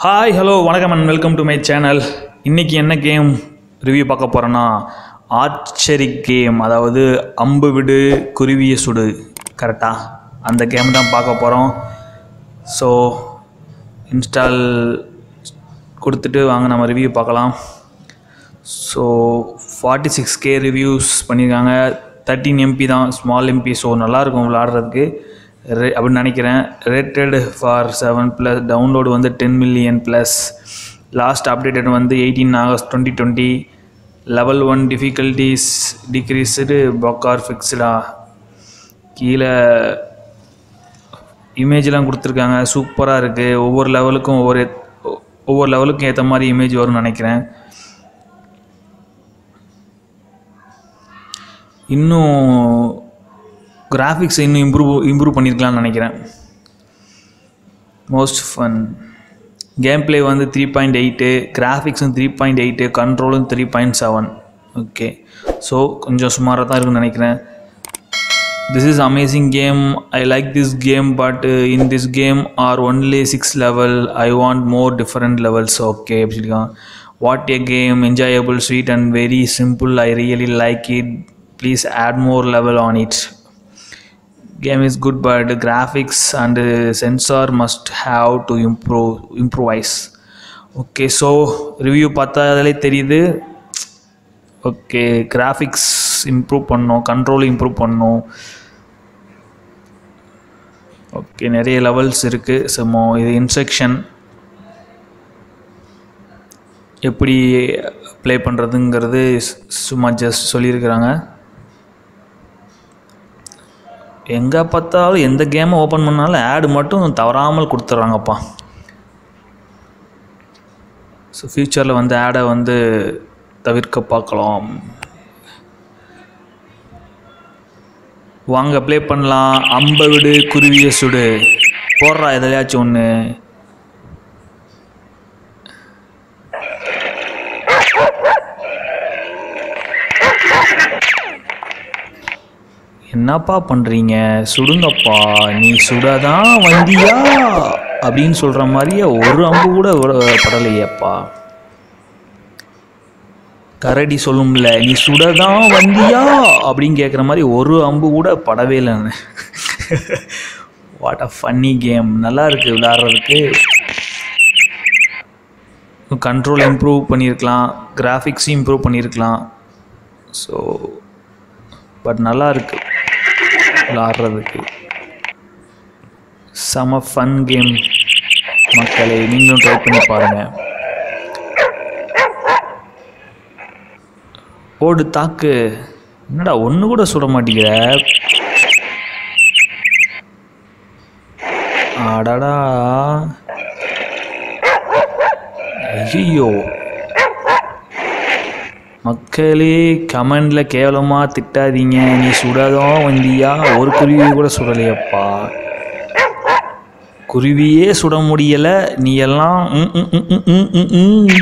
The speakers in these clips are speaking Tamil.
ஹாய் ஹலோ வணக்கம் and welcome to my channel இன்றைக்கி என்ன கேம் ரிவ்யூ பார்க்க போகிறோன்னா ஆர்ச்சரி கேம் அதாவது அம்பு விடு குருவிய சுடு கரெக்டாக அந்த கேம் தான் பார்க்க போகிறோம் ஸோ இன்ஸ்டால் கொடுத்துட்டு வாங்க நம்ம ரிவ்யூ பார்க்கலாம் so forty six K reviews பண்ணியிருக்காங்க தேர்ட்டீன் எம்பி தான் ஸ்மால் எம்பி ஸோ நல்லாயிருக்கும் விளாடுறதுக்கு ரே அப்படின்னு நினைக்கிறேன் rated for seven plus download வந்து ten million plus last updated வந்து eighteen August twenty twenty level one difficulties decreased bugs are ஃபிக்ஸ்டா கீழே இமேஜ்லாம் கொடுத்துருக்காங்க சூப்பராக இருக்குது ஒவ்வொரு லெவலுக்கும் ஒவ்வொரு ஒவ்வொரு லெவலுக்கும் ஏற்ற மாதிரி இமேஜ் வரும்னு நினைக்கிறேன் இன்னும் கிராஃபிக்ஸ் இன்னும் இம்ப்ரூவ் இம்ப்ரூவ் பண்ணியிருக்கலாம்னு நினைக்கிறேன் மோஸ்ட் ஃபன் கேம் ப்ளே வந்து த்ரீ பாயிண்ட் எயிட்டு கிராஃபிக்ஸும் த்ரீ பாயிண்ட் எயிட்டு கண்ட்ரோலும் three point seven okay so கொஞ்சம் சுமாராக தான் இருக்குன்னு நினைக்கிறேன் this is amazing game I like this game but in this game are only six level I want more different levels okay அப்படி சொல்லியிருக்கான் what a game enjoyable sweet and very simple I really like it please add more level on it game is good but the graphics and the sensor must have to improve improvise okay so review பார்த்தாலே தெரியுது ஓகே கிராஃபிக்ஸ் இம்ப்ரூவ் பண்ணோம் கண்ட்ரோல் இம்ப்ரூவ் பண்ணோம் ஓகே நிறைய லெவல்ஸ் இருக்குது சும்மா இது இன்ஸ்ட்ரக்ஷன் எப்படி ப்ளே பண்ணுறதுங்கிறது சும்மா ஜஸ்ட் சொல்லியிருக்கிறாங்க எங்கே பார்த்தாலும் எந்த கேமை ஓப்பன் பண்ணாலும் ஆடு மட்டும் தவறாமல் கொடுத்துட்றாங்கப்பா ஸோ ஃப்யூச்சரில் வந்து ஆடை வந்து தவிர்க்க பார்க்கலாம் வாங்க ப்ளே பண்ணலாம் அம்ப விடு குருவிய சுடு போடுறா எதுலையாச்சும் ஒன்று என்னப்பா பண்ணுறீங்க சுடுங்கப்பா நீ சுடதான் வந்தியா அப்படின்னு சொல்கிற மாதிரியே ஒரு அம்பு கூட விட- படலையேப்பா கரடி சொல்லும்ல நீ சுடதான் வந்தியா அப்படின்னு கேட்குற மாதிரி ஒரு அம்பு கூட படவே இல்லைன்னு வாட் அ ஃபன்னி கேம் நல்லா இருக்குது விளாட்றதுக்கு கண்ட்ரோல் இம்ப்ரூவ் பண்ணியிருக்கலாம் கிராஃபிக்ஸும் இம்ப்ரூவ் பண்ணியிருக்கலாம் ஸோ பட் நல்லா இருக்கு விளாட்றதுக்கு செம ஃபன் கேம் மக்களே நீங்களும் ட்ரை பண்ணி பாருங்கள் ஓடு தாக்கு என்னடா ஒன்று கூட சுட மாட்டேங்கிற அடடா ஐயோ மக்களே கமெண்டில் கேவலமாக திட்டாதீங்க நீ சுடாதான் வந்தியா ஒரு குருவி கூட சுடலையப்பா குருவியே சுட முடியலை நீ எல்லாம் ம், ம், ம், ம், ம், ம், ம்.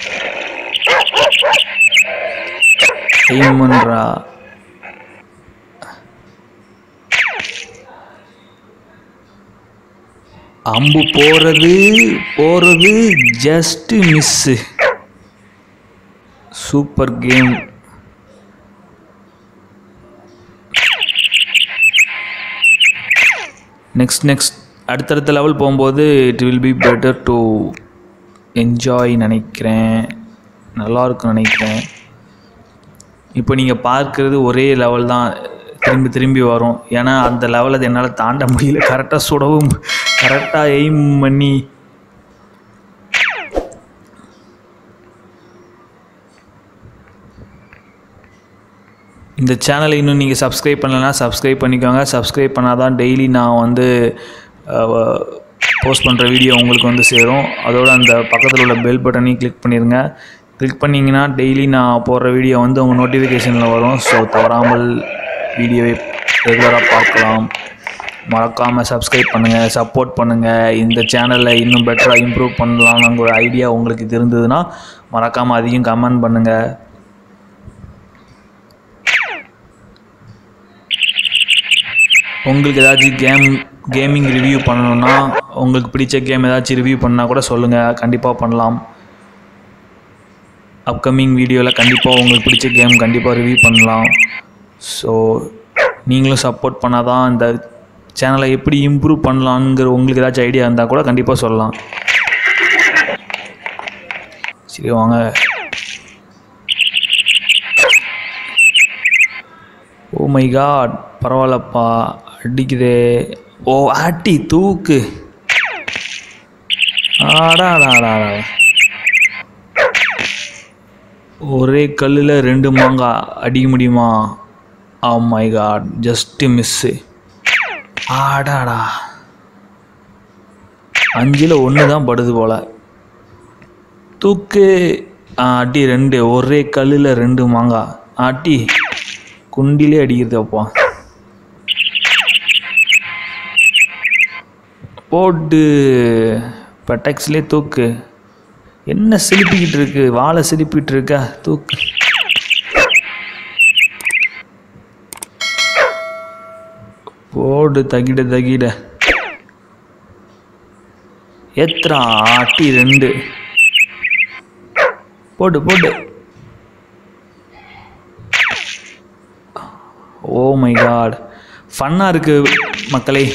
aim பண்றா அம்பு போறது போறது just miss super game next next அடுத்தடுத்த லெவல் போகும்போது it will be better to enjoy நினைக்கிறேன் நல்லா இருக்கும் நினைக்கிறேன் இப்போ நீங்கள் பார்க்குறது ஒரே லெவல் தான் திரும்பி திரும்பி வரும் ஏன்னா அந்த லெவலை என்னால் தாண்ட முடியல கரெக்டாக சுடவும் கரெக்டாக எய்ம் பண்ணி இந்த சேனலை இன்னும் நீங்கள் சப்ஸ்கிரைப் பண்ணலைன்னா சப்ஸ்கிரைப் பண்ணிக்கோங்க சப்ஸ்கிரைப் பண்ணால் தான் டெய்லி நான் வந்து போஸ்ட் பண்ணுற வீடியோ உங்களுக்கு வந்து சேரும் அதோட அந்த பக்கத்தில் உள்ள பெல் பட்டனையும் கிளிக் பண்ணிடுங்க கிளிக் பண்ணிங்கன்னா டெய்லி நான் போடுற வீடியோ வந்து உங்கள் நோட்டிஃபிகேஷனில் வரும் ஸோ தவறாமல் வீடியோவை ரெகுலராக பார்க்கலாம் மறக்காமல் சப்ஸ்கிரைப் பண்ணுங்கள் சப்போர்ட் பண்ணுங்கள் இந்த சேனலில் இன்னும் பெட்டராக இம்ப்ரூவ் பண்ணலாம்னு ஒரு ஐடியா உங்களுக்கு இது இருந்ததுன்னா மறக்காமல் அதையும் கமெண்ட் பண்ணுங்கள் உங்களுக்கு ஏதாச்சும் கேம் கேமிங் ரிவ்யூ பண்ணணுன்னா உங்களுக்கு பிடிச்ச கேம் ஏதாச்சும் ரிவ்யூ பண்ணால் கூட சொல்லுங்கள் கண்டிப்பாக பண்ணலாம் அப்கமிங் வீடியோவில் கண்டிப்பாக உங்களுக்கு பிடிச்ச கேம் கண்டிப்பாக ரிவ்யூ பண்ணலாம் ஸோ நீங்களும் சப்போர்ட் பண்ணால் தான் இந்த சேனலை எப்படி இம்ப்ரூவ் பண்ணலாங்கிற உங்களுக்கு ஏதாச்சும் ஐடியா இருந்தால் கூட கண்டிப்பாக சொல்லலாம் சரி வாங்க ஓ மை காட் பரவாயில்லப்பா அடிக்குதே ஓ ஆட்டி தூக்கு ஆடாடாடா ஒரே கல்லில் ரெண்டு மாங்காய் அடிக்க முடியுமா ah my god just miss ஆடாடா அஞ்சில் ஒன்று தான் படுது போல தூக்கு ஆ, அடி ரெண்டு ஒரே கல்லில் ரெண்டு மாங்காய் அடி குண்டிலே அடிக்கிறது அப்பா போட்டு பெட்டக்ஸ்லேயே தூக்கு என்ன சிலிப்பிக்கிட்டு இருக்கு வாழை சிலிப்பிட்டு இருக்கா தூக்கு போடு தகிட தகிட எத்ரா ஆட்டி ரெண்டு போடு போடு ஓ மை காட் ஃபன்னாக இருக்குது மக்களே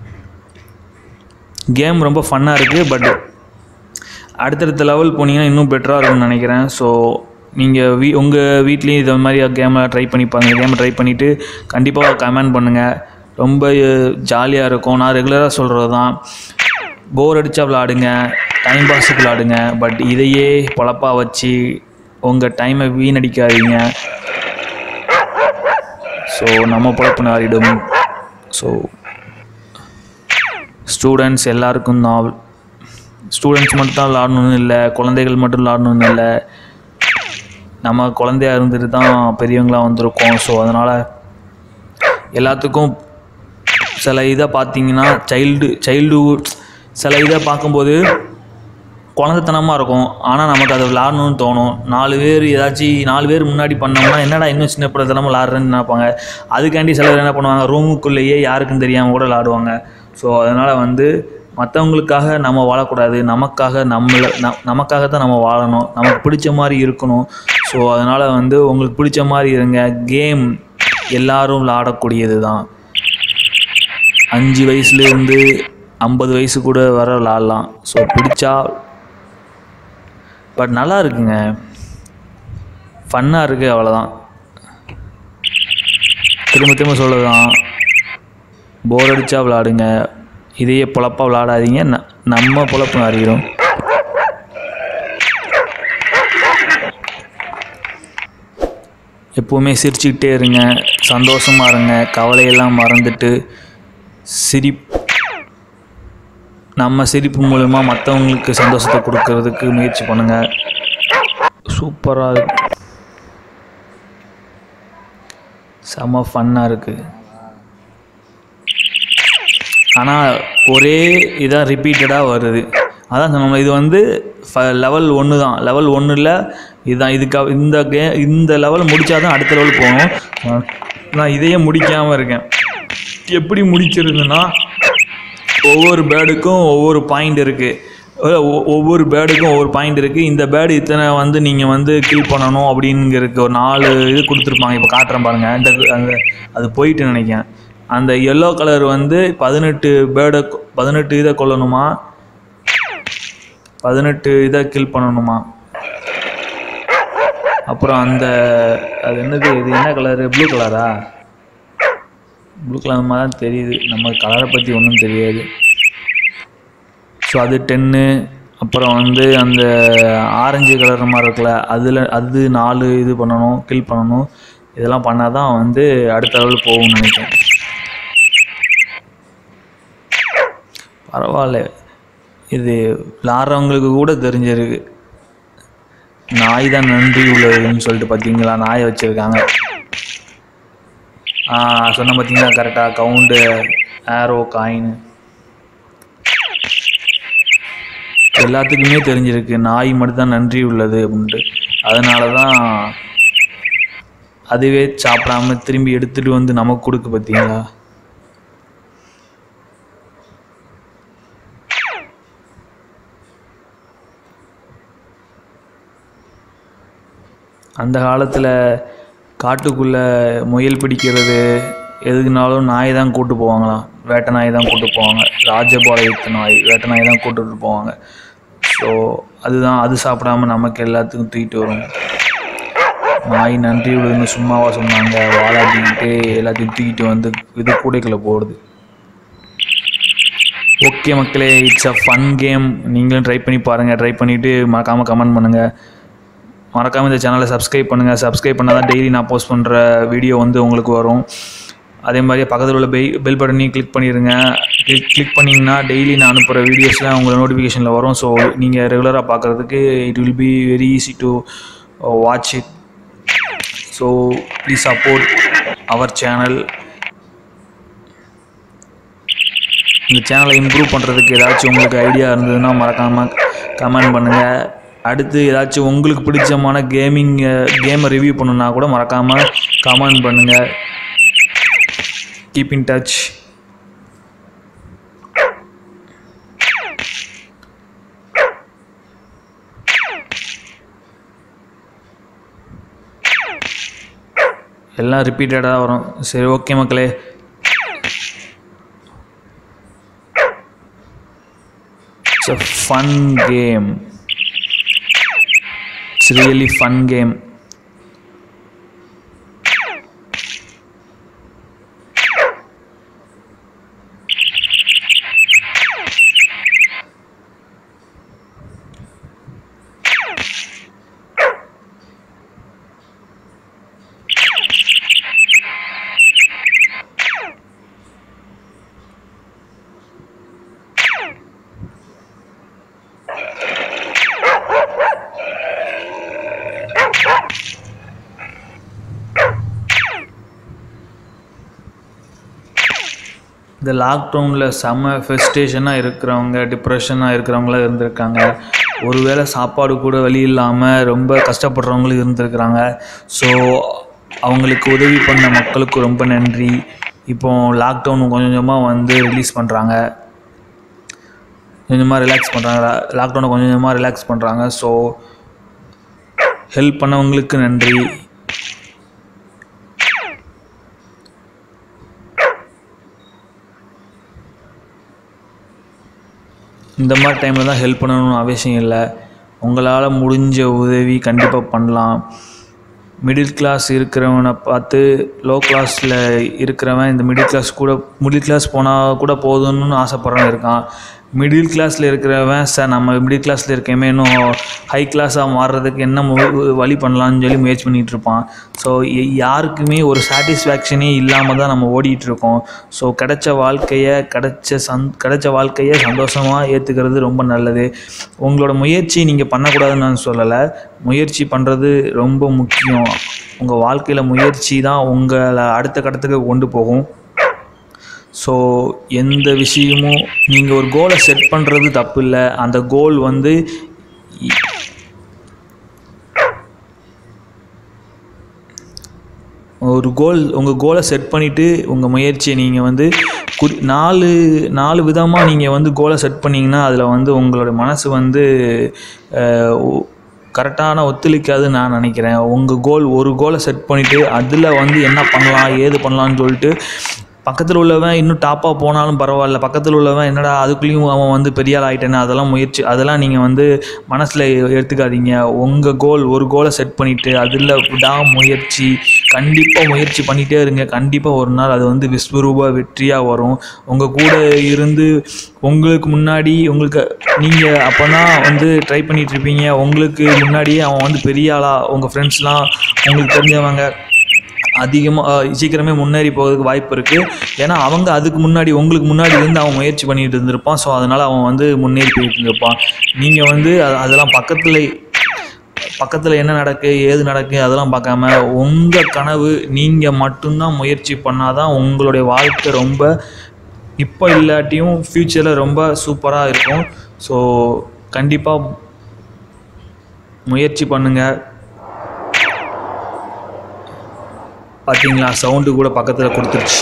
கேம் ரொம்ப ஃபன்னாக இருக்குது பட் அடுத்தடுத்த லெவல் போனீங்கன்னா இன்னும் பெட்டராக இருக்கும்னு நினைக்கிறேன் ஸோ நீங்கள் வீ உங்கள் வீட்லேயும் இதை மாதிரி கேமை ட்ரை பண்ணி பாருங்கள் கேமை ட்ரை பண்ணிவிட்டு கண்டிப்பாக கமெண்ட் பண்ணுங்கள் ரொம்ப ஜாலியாக இருக்கும் நான் ரெகுலராக சொல்கிறது தான் போர் அடித்தா விளாடுங்க டைம் பாஸுக்கு விளாடுங்க பட் இதையே பொழப்பாக வச்சு உங்கள் டைமை வீணடிக்காதீங்க ஸோ நம்ம பொழப்பு நாரிடும் ஸோ ஸ்டூடெண்ட்ஸ் எல்லாருக்கும் தான் ஸ்டூடெண்ட்ஸ் மட்டும் தான் விளாடணும்னு இல்லை குழந்தைகள் மட்டும் விளாடணும்னு இல்லை நம்ம குழந்தையா இருந்துட்டு தான் பெரியவங்களாக வந்திருக்கோம் ஸோ அதனால் எல்லாத்துக்கும் சில இதை பார்த்தீங்கன்னா சைல்டு சைல்டுஹுட் சில இதை பார்க்கும்போது குழந்தைத்தனமாக இருக்கும் ஆனால் நமக்கு அதை விளாடணும்னு தோணும் நாலு பேர் ஏதாச்சும் நாலு பேர் முன்னாடி பண்ணோம்னா என்னடா இன்னும் சின்ன பிள்ளைத்தனமாக விளாட்றேன்னு நினைப்பாங்க அதுக்காண்டி சில பேர் என்ன பண்ணுவாங்க ரூமுக்குள்ளேயே யாருக்கும் தெரியாமல் கூட விளாடுவாங்க ஸோ அதனால் வந்து மற்றவங்களுக்காக நம்ம வாழக்கூடாது நமக்காக நம்மளை ந நமக்காக தான் நம்ம வாழணும் நமக்கு பிடிச்ச மாதிரி இருக்கணும் ஸோ அதனால் வந்து உங்களுக்கு பிடிச்ச மாதிரி இருங்க கேம் எல்லாரும் விளாடக்கூடியது தான் அஞ்சு வயசுலேருந்து ஐம்பது வயசு கூட வர விளாட்லாம் ஸோ பிடிச்சா பட் நல்லா இருக்குங்க ஃபன்னாக இருக்குது அவ்வளோதான் திரும்ப திரும்ப சொல்லதான் போர் அடித்தா விளாடுங்க இதையே பொழப்பா விளாடாதீங்க ந- நம்ம பொழப்பு அறிகிறோம் எப்போவுமே சிரிச்சுக்கிட்டே இருங்க சந்தோஷமாக இருங்க கவலையெல்லாம் மறந்துட்டு சிரிப் நம்ம சிரிப்பு மூலமா மற்றவங்களுக்கு சந்தோஷத்தை கொடுக்கறதுக்கு முயற்சி பண்ணுங்கள் சூப்பராக இருக்கு செம ஃபன்னாக இருக்குது ஆனால் ஒரே இதாக ரிப்பீட்டடாக வருது அதான் நம்ம இது வந்து லெவல் ஒன்று தான் லெவல் ஒன்றில் இதுதான் இதுக்காக இந்த கே இந்த லெவல் முடித்தா தான் அடுத்த லெவல் போகணும் நான் நான் இதையே முடிக்காமல் இருக்கேன் எப்படி முடிக்கிறதுனா ஒவ்வொரு பேர்டுக்கும் ஒவ்வொரு பாயிண்ட் இருக்குது ஒவ்வொரு பேர்டுக்கும் ஒவ்வொரு பாயிண்ட் இருக்குது இந்த பேர்டு இத்தனை வந்து நீங்கள் வந்து கில் பண்ணணும் அப்படிங்கிறதுக்கு ஒரு நாலு இது கொடுத்துருப்பாங்க இப்போ காட்டுறேன் பாருங்கள் இந்த அந்த அது போயிட்டு நினைக்கிறேன் அந்த எல்லோ கலர் வந்து பதினெட்டு பேர்டை பதினெட்டு இதை கொல்லணுமா பதினெட்டு இதை கில் பண்ணணுமா அப்புறம் அந்த அது என்னது இது என்ன கலரு ப்ளூ கலரா ப்ளூ கலர் மாதிரி தான் தெரியுது நம்ம கலரை பற்றி ஒன்றும் தெரியாது ஸோ அது டென்னு அப்புறம் வந்து அந்த ஆரஞ்சு கலர் மாதிரி இருக்குல்ல அதில் அது நாலு இது பண்ணணும் கில் பண்ணணும் இதெல்லாம் பண்ணால் தான் வந்து அடுத்த லெவல் போகும்னு நினைக்கிறேன் பரவாயில்ல இது விளாட்றவங்களுக்கு கூட தெரிஞ்சிருக்கு நாய் தான் நன்றி உள்ளதுன்னு சொல்லிட்டு பார்த்தீங்களா நாயை வச்சுருக்காங்க ஆ சொன்ன பார்த்தீங்களா கரெக்டாக கவுண்டு ஆரோ காயின் எல்லாத்துக்குமே தெரிஞ்சிருக்கு நாய் மட்டும்தான் நன்றி உள்ளது அப்படின்ட்டு அதனால தான் அதுவே சாப்பிடாம திரும்பி எடுத்துகிட்டு வந்து நமக்கு கொடுக்கு பார்த்தீங்களா அந்த காலத்தில் காட்டுக்குள்ளே முயல் பிடிக்கிறது எதுக்குனாலும் நாய் தான் கூட்டு போவாங்களாம் வேட்டை நாய் தான் கூட்டு போவாங்க ராஜபாளையத்து நாய் வேட்டை நாய் தான் கூட்டுட்டு போவாங்க ஸோ அதுதான் அது சாப்பிடாம நமக்கு எல்லாத்துக்கும் தூக்கிட்டு வரும் நாய் நன்றி விடுன்னு சும்மாவா சொன்னாங்க வாழாட்டிக்கிட்டு எல்லாத்தையும் தூக்கிட்டு வந்து இது கூடைக்குள்ளே போடுது ஓகே மக்களே இட்ஸ் அ ஃபன் கேம் நீங்களும் ட்ரை பண்ணி பாருங்கள் ட்ரை பண்ணிவிட்டு மறக்காமல் கமெண்ட் பண்ணுங்கள் மறக்காமல் இந்த சேனலை சப்ஸ்கிரைப் பண்ணுங்கள் சப்ஸ்கிரைப் பண்ணால் தான் டெய்லி நான் போஸ்ட் பண்ணுற வீடியோ வந்து உங்களுக்கு வரும் அதே மாதிரி பக்கத்தில் உள்ள பெல் பெல் பட்டனையும் கிளிக் பண்ணிடுங்க கிளிக் கிளிக் பண்ணிங்கன்னா டெய்லி நான் அனுப்புகிற வீடியோஸ்லாம் உங்களுக்கு நோட்டிஃபிகேஷனில் வரும் ஸோ நீங்கள் ரெகுலராக பார்க்குறதுக்கு it will be very easy to watch it so please support our channel இந்த சேனலை இம்ப்ரூவ் பண்ணுறதுக்கு ஏதாச்சும் உங்களுக்கு ஐடியா இருந்ததுன்னா மறக்காமல் கமெண்ட் பண்ணுங்கள் அடுத்து ஏதாச்சும் உங்களுக்கு பிடிச்சமான கேமிங் கேமை ரிவ்யூ பண்ணணுன்னா கூட மறக்காமல் கமெண்ட் பண்ணுங்கள் கீப் இன் டச் எல்லாம் ரிப்பீட்டடாக வரும் சரி ஓகே மக்களே It's a fun game. It's really fun game. இந்த லாக்டவுனில் செம்ம ஃபெஸ்டேஷனாக இருக்கிறவங்க டிப்ரெஷனாக இருக்கிறவங்களாம் இருந்திருக்காங்க ஒருவேளை சாப்பாடு கூட வழி இல்லாமல் ரொம்ப கஷ்டப்படுறவங்களும் இருந்திருக்கிறாங்க ஸோ அவங்களுக்கு உதவி பண்ண மக்களுக்கு ரொம்ப நன்றி இப்போ லாக்டவுன் கொஞ்சம் கொஞ்சமாக வந்து ரிலீஸ் பண்ணுறாங்க கொஞ்சமாக ரிலாக்ஸ் பண்ணுறாங்க லாக்டவுனை கொஞ்சம் கொஞ்சமாக ரிலாக்ஸ் பண்ணுறாங்க ஸோ ஹெல்ப் பண்ணவங்களுக்கு நன்றி இந்த மாதிரி டைமில் தான் ஹெல்ப் பண்ணணும்னு அவசியம் இல்லை உங்களால் முடிஞ்ச உதவி கண்டிப்பாக பண்ணலாம் மிடில் கிளாஸ் இருக்கிறவனை பார்த்து லோ கிளாஸில் இருக்கிறவன் இந்த மிடில் கிளாஸ் கூட மிடில் கிளாஸ் போனால் கூட போதும்னு ஆசைப்பட்றவன் இருக்கான் மிடில் கிளாஸில் இருக்கிறவன் சார் நம்ம மிடில் கிளாஸில் இருக்கமே இன்னும் ஹை கிளாஸாக மாறுறதுக்கு என்ன மு- வழி பண்ணலாம்னு சொல்லி முயற்சி பண்ணிகிட்டு இருப்பான் ஸோ யாருக்குமே ஒரு சாட்டிஸ்ஃபேக்ஷனே இல்லாமல் தான் நம்ம ஓடிட்டு இருக்கோம் ஸோ கிடைச்ச வாழ்க்கையை கிடைச்ச சந் கிடைச்ச வாழ்க்கையை சந்தோஷமாக ஏற்றுக்கிறது ரொம்ப நல்லது உங்களோட முயற்சி நீங்கள் பண்ணக்கூடாதுன்னு நான் சொல்லலை முயற்சி பண்ணுறது ரொம்ப முக்கியம் உங்கள் வாழ்க்கையில் முயற்சி தான் உங்களை அடுத்த கட்டத்துக்கு கொண்டு போகும் ஸோ எந்த விஷயமும் நீங்கள் ஒரு கோலை செட் பண்ணுறது தப்பு இல்லை அந்த கோல் வந்து இ- ஒரு கோல் உங்கள் கோலை செட் பண்ணிவிட்டு உங்கள் முயற்சியை நீங்கள் வந்து குறி நாலு நாலு விதமாக நீங்கள் வந்து கோலை செட் பண்ணிங்கன்னா அதில் வந்து உங்களோட மனசு வந்து கரெக்டான ஒத்துழைக்காதுன்னு நான் நினைக்கிறேன் உங்கள் கோல் ஒரு கோலை செட் பண்ணிவிட்டு அதில் வந்து என்ன பண்ணலாம் ஏது பண்ணலாம்னு சொல்லிட்டு பக்கத்தில் உள்ளவன் இன்னும் டாப்பாக போனாலும் பரவாயில்ல பக்கத்தில் உள்ளவன் என்னடா அதுக்குள்ளேயும் அவன் வந்து பெரிய ஆள் ஆகிட்டேன்னு அதெல்லாம் முயற்சி அதெல்லாம் நீங்கள் வந்து மனசில் எடுத்துக்காதீங்க உங்கள் கோல் ஒரு கோலை செட் பண்ணிவிட்டு அதில் விடா முயற்சி கண்டிப்பாக முயற்சி பண்ணிகிட்டே இருங்க கண்டிப்பாக ஒரு நாள் அது வந்து விஸ்வரூப வெற்றியாக வரும் உங்கள் கூட இருந்து உங்களுக்கு முன்னாடி உங்களுக்கு நீங்கள் அப்போ தான் வந்து ட்ரை பண்ணிட்டு இருப்பீங்க உங்களுக்கு முன்னாடியே அவன் வந்து பெரிய ஆளாக உங்கள் ஃப்ரெண்ட்ஸ்லாம் உங்களுக்கு தெரிஞ்சவங்க அதிகமாக சீக்கிரமே முன்னேறி போகிறதுக்கு வாய்ப்பு இருக்குது ஏன்னா அவங்க அதுக்கு முன்னாடி உங்களுக்கு முன்னாடி இருந்து அவன் முயற்சி பண்ணிட்டு இருந்திருப்பான் ஸோ அதனால் அவன் வந்து முன்னேறி போயிட்டு இருந்திருப்பான் நீங்கள் வந்து அது- அதெல்லாம் பக்கத்தில் பக்கத்தில் என்ன நடக்கு ஏது நடக்கு அதெல்லாம் பார்க்காம உங்கள் கனவு நீங்கள் மட்டும்தான் முயற்சி பண்ணாதான் உங்களுடைய வாழ்க்கை ரொம்ப இப்போ இல்லாட்டியும் ஃப்யூச்சரில் ரொம்ப சூப்பராக இருக்கும் ஸோ கண்டிப்பாக முயற்சி பண்ணுங்கள் பார்த்தீங்களா சவுண்டு கூட பக்கத்தில் கொடுத்துருச்சு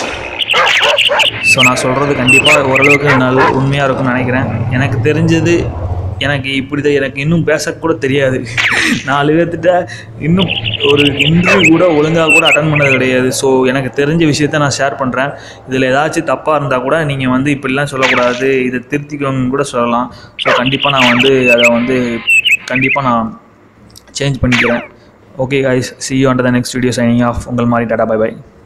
ஸோ நான் சொல்கிறது கண்டிப்பாக ஓரளவுக்கு நல்ல உண்மையாக இருக்கும்னு நினைக்கிறேன் எனக்கு தெரிஞ்சது எனக்கு இப்படி தான் எனக்கு இன்னும் பேசக்கூட தெரியாது நாலு பேர்த்திட்ட இன்னும் ஒரு இன்டர்வியூ கூட ஒழுங்காக கூட அட்டன் பண்ணது கிடையாது ஸோ எனக்கு தெரிஞ்ச விஷயத்த நான் ஷேர் பண்ணுறேன் இதில் ஏதாச்சும் தப்பாக இருந்தால் கூட நீங்கள் வந்து இப்படிலாம் சொல்லக்கூடாது இதை திருத்திக்கோங்கன்னு கூட சொல்லலாம் ஸோ கண்டிப்பாக நான் வந்து அதை வந்து கண்டிப்பாக நான் சேஞ்ச் பண்ணிக்கிறேன் okay guys see you under the next video signing off உங்கள் மாதிரி டாடா பை பை